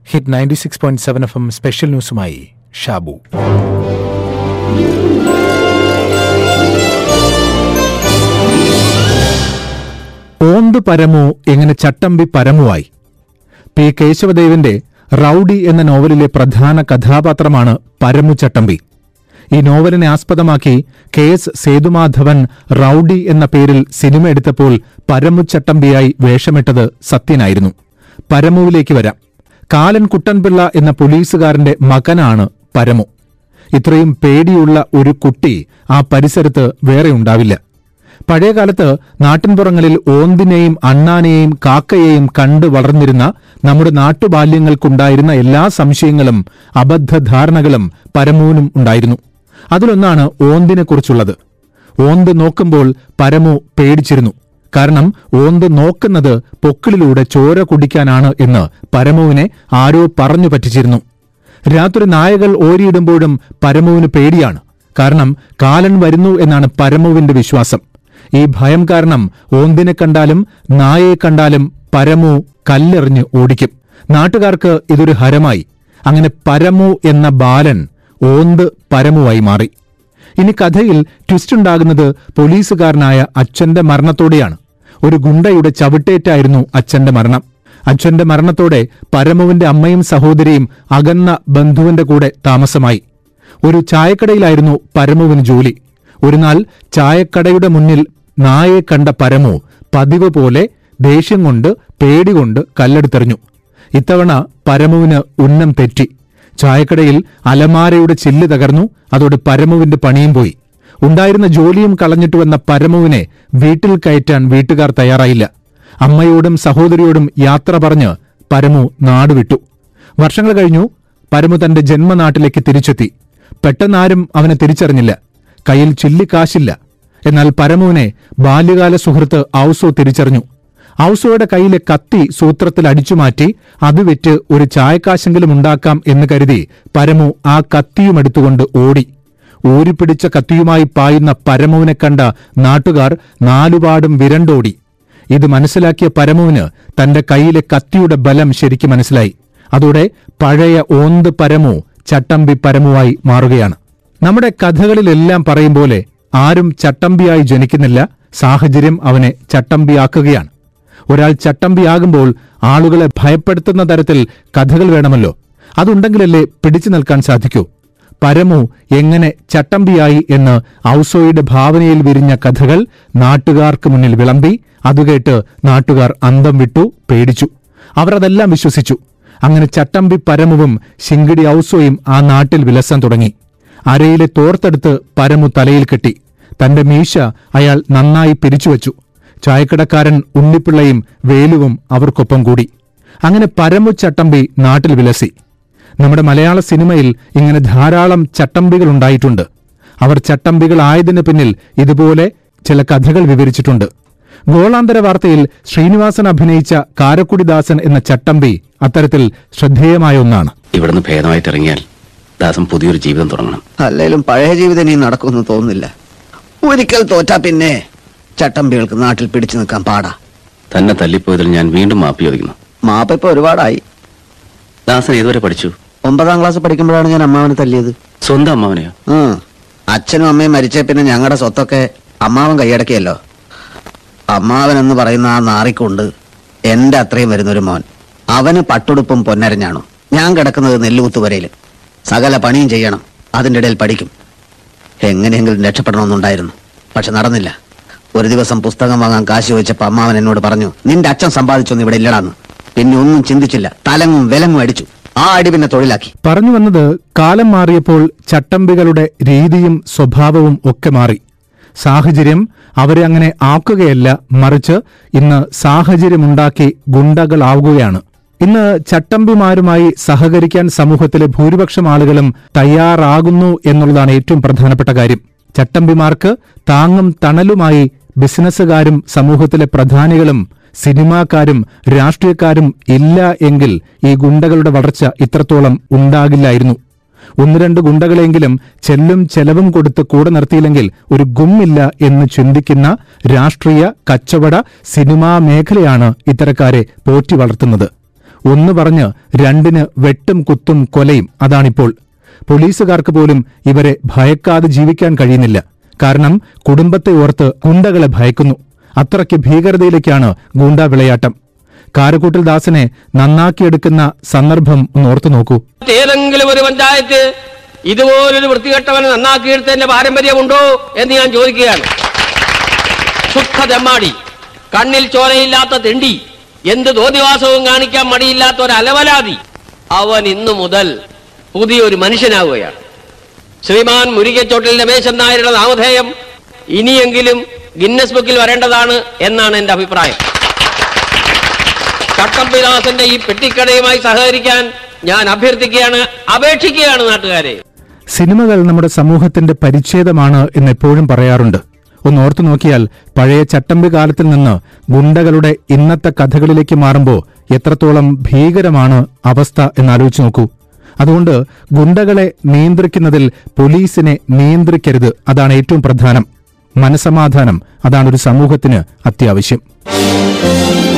Hit ninety six point seven F M special ന്യൂസുമായി ഷാബു ഓന്ത് പരമോ എങ്ങനെ ചട്ടമ്പി പരമുവായി പി കേശവദേവന്റെ റൌഡി എന്ന നോവലിലെ പ്രധാന കഥാപാത്രമാണ് പരമു ചട്ടമ്പി ഈ നോവലിനെ ആസ്പദമാക്കി കെ എസ് സേതുമാധവൻ റൌഡി എന്ന പേരിൽ സിനിമ എടുത്തപ്പോൾ പരമു ചട്ടമ്പിയായി വേഷമിട്ടത് സത്യനായിരുന്നു പരമുവിലേക്ക് വരാം കാലൻ കുട്ടൻപിള്ള എന്ന പോലീസുകാരന്റെ മകനാണ് പരമു ഇത്രയും പേടിയുള്ള ഒരു കുട്ടി ആ പരിസരത്ത് വേറെ ഉണ്ടാവില്ല പഴയകാലത്ത് നാട്ടിൻപുറങ്ങളിൽ ഓന്തിനെയും അണ്ണാനെയും കാക്കയെയും കണ്ടു വളർന്നിരുന്ന നമ്മുടെ നാട്ടുബാല്യങ്ങൾക്കുണ്ടായിരുന്ന എല്ലാ സംശയങ്ങളും അബദ്ധധാരണകളും പരമുവിനും ഉണ്ടായിരുന്നു അതിലൊന്നാണ് ഓന്തിനെക്കുറിച്ചുള്ളത് ഓന്ത് നോക്കുമ്പോൾ പരമു പേടിച്ചിരുന്നു കാരണം ഓന്ത് നോക്കുന്നത് പൊക്കിളിലൂടെ ചോര കുടിക്കാനാണ് എന്ന് പരമുവിനെ ആരോ പറഞ്ഞു പറ്റിച്ചിരുന്നു രാത്രി നായകൾ ഓരിയിടുമ്പോഴും പരമുവിന് പേടിയാണ് കാരണം കാലൻ വരുന്നു എന്നാണ് പരമുവിന്റെ വിശ്വാസം ഈ ഭയം കാരണം ഓന്തിനെ കണ്ടാലും നായയെ കണ്ടാലും പരമു കല്ലെറിഞ്ഞ് ഓടിക്കും നാട്ടുകാർക്ക് ഇതൊരു ഹരമായി അങ്ങനെ പരമു എന്ന ബാലൻ ഓന്ത് പരമുവായി മാറി ഇനി കഥയിൽ ട്വിസ്റ്റ് ഉണ്ടാകുന്നത് പോലീസുകാരനായ അച്ഛന്റെ മരണത്തോടെയാണ് ഒരു ഗുണ്ടയുടെ ചവിട്ടേറ്റായിരുന്നു അച്ഛന്റെ മരണം അച്ഛന്റെ മരണത്തോടെ പരമുവിന്റെ അമ്മയും സഹോദരിയും അകന്ന ബന്ധുവിന്റെ കൂടെ താമസമായി ഒരു ചായക്കടയിലായിരുന്നു പരമുവിന് ജോലി ഒരു നാൾ ചായക്കടയുടെ മുന്നിൽ നായെ കണ്ട പരമു പതിവ് പോലെ ദേഷ്യം കൊണ്ട് പേടികൊണ്ട് കല്ലെടുത്തെറിഞ്ഞു ഇത്തവണ പരമുവിന് ഉന്നം തെറ്റി ചായക്കടയിൽ അലമാരയുടെ ചില്ല് തകർന്നു അതോടെ പരമുവിന്റെ പണിയും പോയി ഉണ്ടായിരുന്ന ജോലിയും കളഞ്ഞിട്ടു വന്ന പരമുവിനെ വീട്ടിൽ കയറ്റാൻ വീട്ടുകാർ തയ്യാറായില്ല അമ്മയോടും സഹോദരിയോടും യാത്ര പറഞ്ഞ് പരമു നാടുവിട്ടു വർഷങ്ങൾ കഴിഞ്ഞു പരമു തന്റെ ജന്മനാട്ടിലേക്ക് തിരിച്ചെത്തി പെട്ടെന്നാരും അവനെ തിരിച്ചറിഞ്ഞില്ല കയ്യിൽ ചില്ലിക്കാശില്ല എന്നാൽ പരമുവിനെ ബാല്യകാല സുഹൃത്ത് ഔസോ തിരിച്ചറിഞ്ഞു ഔസോയുടെ കയ്യിലെ കത്തി സൂത്രത്തിൽ അടിച്ചുമാറ്റി അത് വിറ്റ് ഒരു ചായക്കാശെങ്കിലും ഉണ്ടാക്കാം എന്ന് കരുതി പരമു ആ കത്തിയുമെടുത്തുകൊണ്ട് ഓടി ഊരിപ്പിടിച്ച കത്തിയുമായി പായുന്ന പരമുവിനെ കണ്ട നാട്ടുകാർ നാലുപാടും വിരണ്ടോടി ഇത് മനസ്സിലാക്കിയ പരമുവിന് തന്റെ കയ്യിലെ കത്തിയുടെ ബലം ശരിക്കും മനസ്സിലായി അതോടെ പഴയ ഓന്ത് പരമു ചട്ടമ്പി പരമുവായി മാറുകയാണ് നമ്മുടെ കഥകളിലെല്ലാം പറയും പോലെ ആരും ചട്ടമ്പിയായി ജനിക്കുന്നില്ല സാഹചര്യം അവനെ ചട്ടമ്പിയാക്കുകയാണ് ഒരാൾ ചട്ടമ്പിയാകുമ്പോൾ ആളുകളെ ഭയപ്പെടുത്തുന്ന തരത്തിൽ കഥകൾ വേണമല്ലോ അതുണ്ടെങ്കിലല്ലേ പിടിച്ചു നിൽക്കാൻ സാധിക്കൂ പരമു എങ്ങനെ ചട്ടമ്പിയായി എന്ന് ഔസോയുടെ ഭാവനയിൽ വിരിഞ്ഞ കഥകൾ നാട്ടുകാർക്ക് മുന്നിൽ വിളമ്പി അതുകേട്ട് നാട്ടുകാർ അന്തം വിട്ടു പേടിച്ചു അവർ അതെല്ലാം വിശ്വസിച്ചു അങ്ങനെ ചട്ടമ്പി പരമുവും ശിങ്കിടി ഔസോയും ആ നാട്ടിൽ വിലസാൻ തുടങ്ങി അരയിലെ തോർത്തെടുത്ത് പരമു തലയിൽ കെട്ടി തന്റെ മീശ അയാൾ നന്നായി പിരിച്ചുവച്ചു ചായക്കടക്കാരൻ ഉണ്ണിപ്പിള്ളയും വേലുവും അവർക്കൊപ്പം കൂടി അങ്ങനെ പരമു ചട്ടമ്പി നാട്ടിൽ വിലസി നമ്മുടെ മലയാള സിനിമയിൽ ഇങ്ങനെ ധാരാളം ചട്ടമ്പികൾ ഉണ്ടായിട്ടുണ്ട് അവർ ചട്ടമ്പികളായതിനു പിന്നിൽ ഇതുപോലെ ചില കഥകൾ വിവരിച്ചിട്ടുണ്ട് ഗോളാന്തര വാർത്തയിൽ ശ്രീനിവാസൻ അഭിനയിച്ച കാരക്കുടിദാസൻ എന്ന ചട്ടമ്പി അത്തരത്തിൽ ശ്രദ്ധേയമായ ഒന്നാണ് ഇവിടുന്ന് ഭേദമായിട്ട് ഇറങ്ങിയാൽ ദാസൻ പുതിയൊരു ജീവിതം തുടങ്ങണം അല്ലേലും പഴയ ജീവിതം ഇനി നടക്കുമെന്ന് തോന്നുന്നില്ല ഒരിക്കൽ തോറ്റാ പിന്നെ ചട്ടമ്പികൾക്ക് നാട്ടിൽ പിടിച്ചു നിൽക്കാൻ പാടാ തന്നെ തല്ലിപ്പോയതിൽ ഞാൻ വീണ്ടും മാപ്പി ചോദിക്കുന്നു മാപ്പ ഇപ്പൊ ഒരുപാടായി ദാസൻ ഏതുവരെ പഠിച്ചു ഒമ്പതാം ക്ലാസ് പഠിക്കുമ്പോഴാണ് ഞാൻ അമ്മാവനെ തല്ലിയത് സ്വന്തം അമ്മാവനെയോ ഉം. അച്ഛനും അമ്മയും മരിച്ച പിന്നെ ഞങ്ങളുടെ സ്വത്തൊക്കെ അമ്മാവൻ കൈയടക്കിയല്ലോ അമ്മാവൻ എന്ന് പറയുന്ന ആ നാറിക്കൊണ്ട് എന്റെ അത്രയും വരുന്നൊരു മോൻ അവന് പട്ടുടുപ്പും പൊന്നരഞ്ഞാണു ഞാൻ കിടക്കുന്നത് നെല്ലുകുത്തുവരയില് സകല പണിയും ചെയ്യണം അതിൻ്റെ ഇടയിൽ പഠിക്കും എങ്ങനെയെങ്കിലും രക്ഷപ്പെടണമെന്നുണ്ടായിരുന്നു പക്ഷെ നടന്നില്ല ഒരു ദിവസം പുസ്തകം വാങ്ങാൻ കാശ് ചോദിച്ചപ്പോൾ അമ്മാവൻ എന്നോട് പറഞ്ഞു നിന്റെ അച്ഛൻ സമ്പാദിച്ചൊന്നും ഇവിടെ ഇല്ലടാന്ന് പിന്നെ ഒന്നും ചിന്തിച്ചില്ല തലങ്ങും വിലങ്ങും അടിച്ചു ആ അടി പിന്നെ തൊഴിലാക്കി പറഞ്ഞു വന്നത് കാലം മാറിയപ്പോൾ ചട്ടമ്പികളുടെ രീതിയും സ്വഭാവവും ഒക്കെ മാറി സാഹചര്യം അവരെ അങ്ങനെ ആക്കുകയല്ല മറിച്ച് ഇന്ന് സാഹചര്യമുണ്ടാക്കി ഗുണ്ടകളാവുകയാണ് ഇന്ന് ചട്ടമ്പിമാരുമായി സഹകരിക്കാൻ സമൂഹത്തിലെ ഭൂരിപക്ഷം ആളുകളും തയ്യാറാകുന്നു എന്നുള്ളതാണ് ഏറ്റവും പ്രധാനപ്പെട്ട കാര്യം ചട്ടമ്പിമാർക്ക് താങ്ങും തണലുമായി ബിസിനസ്സുകാരും സമൂഹത്തിലെ പ്രധാനികളും സിനിമാക്കാരും രാഷ്ട്രീയക്കാരും ഇല്ല എങ്കിൽ ഈ ഗുണ്ടകളുടെ വളർച്ച ഇത്രത്തോളം ഉണ്ടാകില്ലായിരുന്നു ഒന്ന് രണ്ട് ഗുണ്ടകളെങ്കിലും ചെല്ലും ചെലവും കൊടുത്ത് കൂടെ നിർത്തിയില്ലെങ്കിൽ ഒരു ഗുമ്മില്ല എന്ന് ചിന്തിക്കുന്ന രാഷ്ട്രീയ കച്ചവട സിനിമാ മേഖലയാണ് ഇത്തരക്കാരെ പോറ്റി വളർത്തുന്നത് ഒന്ന് പറഞ്ഞ് രണ്ടിന് വെട്ടും കുത്തും കൊലയും അതാണിപ്പോൾ പോലീസുകാർക്ക് പോലും ഇവരെ ഭയക്കാതെ ജീവിക്കാൻ കഴിയുന്നില്ല കാരണം കുടുംബത്തെ ഓർത്ത് ഗുണ്ടകളെ ഭയക്കുന്നു അത്രയ്ക്ക് ഭീകരതയിലേക്കാണ് ഗൂണ്ടാ വിളയാട്ടം കാരക്കൂട്ടിൽ ദാസനെ നന്നാക്കിയെടുക്കുന്ന സന്ദർഭം ഒന്നോർത്തു നോക്കൂ ഏതെങ്കിലും ഒരു പഞ്ചായത്ത് ഇതുപോലൊരു വൃത്തികെട്ടവനെ നന്നാക്കിയെടുത്തതിന്റെ പാരമ്പര്യമുണ്ടോ എന്ന് ഞാൻ ചോദിക്കുകയാണ് ശുദ്ധ തെമ്മാടി കണ്ണിൽ ചോരയില്ലാത്ത തെണ്ടി എന്ത് തോന്നിവാസവും കാണിക്കാൻ മടിയില്ലാത്ത ഒരു അലവലാതി അവൻ ഇന്നു മുതൽ പുതിയൊരു മനുഷ്യനാവുകയാണ് ശ്രീമാൻ മുരികച്ചോട്ടിൽ രമേശൻ നായരുടെ നാമധേയം ഇനിയെങ്കിലും ഗിന്നസ് ബുക്കിൽ വരേണ്ടതാണ് എന്നാണ് എന്റെ അഭിപ്രായം ചട്ടമ്പിദാസന്റെ ഈ പെട്ടിക്കടയുമായി സഹകരിക്കാൻ ഞാൻ അഭ്യർത്ഥിക്കുകയാണ് അപേക്ഷിക്കുകയാണ് നാട്ടുകാരെ സിനിമകൾ നമ്മുടെ സമൂഹത്തിന്റെ പരിച്ഛേദമാണ് എന്ന് എപ്പോഴും പറയാറുണ്ട് ഒന്ന് ഓർത്തു നോക്കിയാൽ പഴയ ചട്ടമ്പി കാലത്തിൽ നിന്ന് ഗുണ്ടകളുടെ ഇന്നത്തെ കഥകളിലേക്ക് മാറുമ്പോൾ എത്രത്തോളം ഭീകരമാണ് അവസ്ഥ എന്നാലോചിച്ച് നോക്കൂ അതുകൊണ്ട് ഗുണ്ടകളെ നിയന്ത്രിക്കുന്നതിൽ പോലീസിനെ നിയന്ത്രിക്കരുത് അതാണ് ഏറ്റവും പ്രധാനം മനസമാധാനം അതാണ് ഒരു സമൂഹത്തിന് അത്യാവശ്യം